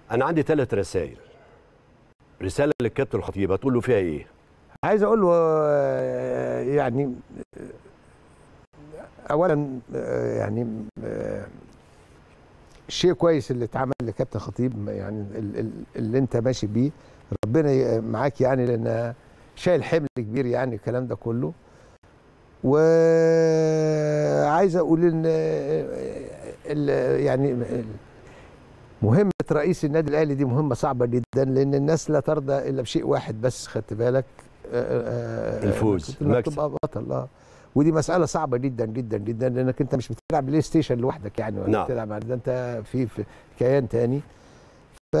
انا عندي ثلاث رسائل رساله للكابتن الخطيب هتقول له فيها ايه عايز اقول له آه، يعني آه، اولا آه، يعني آه، شيء كويس اللي اتعمل لكابتن خطيب يعني ال- ال- اللي انت ماشي بيه ربنا ي- معاك يعني لان شايل حمل كبير يعني الكلام ده كله وعايز اقول ان ال- يعني مهمه رئيس النادي الاهلي دي مهمه صعبه جدا لان الناس لا ترضى الا بشيء واحد بس خدت بالك آه، آه، الفوز، إنك المكسب. تبقى بطل اه ودي مساله صعبه جدا جدا جدا لانك انت مش بتلعب بلاي ستيشن لوحدك يعني ولا نعم. بتلعب ده انت في, في كيان تاني ف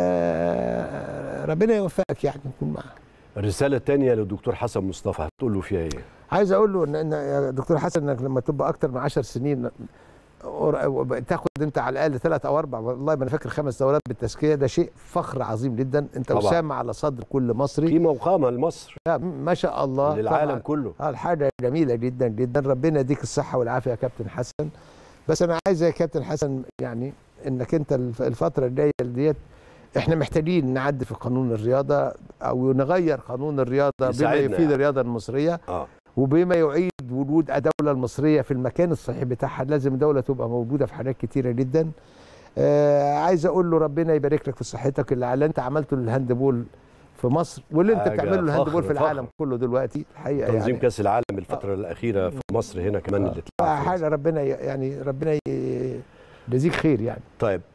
ربنا يوفقك يعني يكون معاه الرساله الثانيه للدكتور حسن مصطفى هتقول له فيها ايه عايز اقول له ان ان يا دكتور حسن انك لما تبقى اكتر من 10 سنين قر- تاخد انت على الاقل ثلاث او اربع والله ما انا فاكر خمس دورات بالتزكيه ده شيء فخر عظيم جدا انت طبعاً. وسام على صدر كل مصري قيمه وقامه لمصر لا، ما شاء الله للعالم طبعاً. كله اه الحاجه جميله جدا جدا ربنا يديك الصحه والعافيه يا كابتن حسن بس انا عايز يا كابتن حسن يعني انك انت الف- الفتره الجايه ديت احنا محتاجين نعدل في قانون الرياضه او نغير قانون الرياضه بما يساعدنا يفيد يعني. الرياضه المصريه اه وبما يعيد وجود الدوله المصريه في المكان الصحيح بتاعها لازم الدوله تبقى موجوده في حاجات كتيره جدا آه عايز اقول له ربنا يبارك لك في صحتك اللي على انت عملته للهاندبول في مصر واللي انت حاجة بتعمله للهاندبول فخر، في العالم فخر. كله دلوقتي الحقيقه تنظيم يعني كاس العالم الفتره الاخيره في مصر هنا كمان اللي اتلعب في مصر. حاجه ربنا ي- يعني ربنا ي- يجزيك خير يعني طيب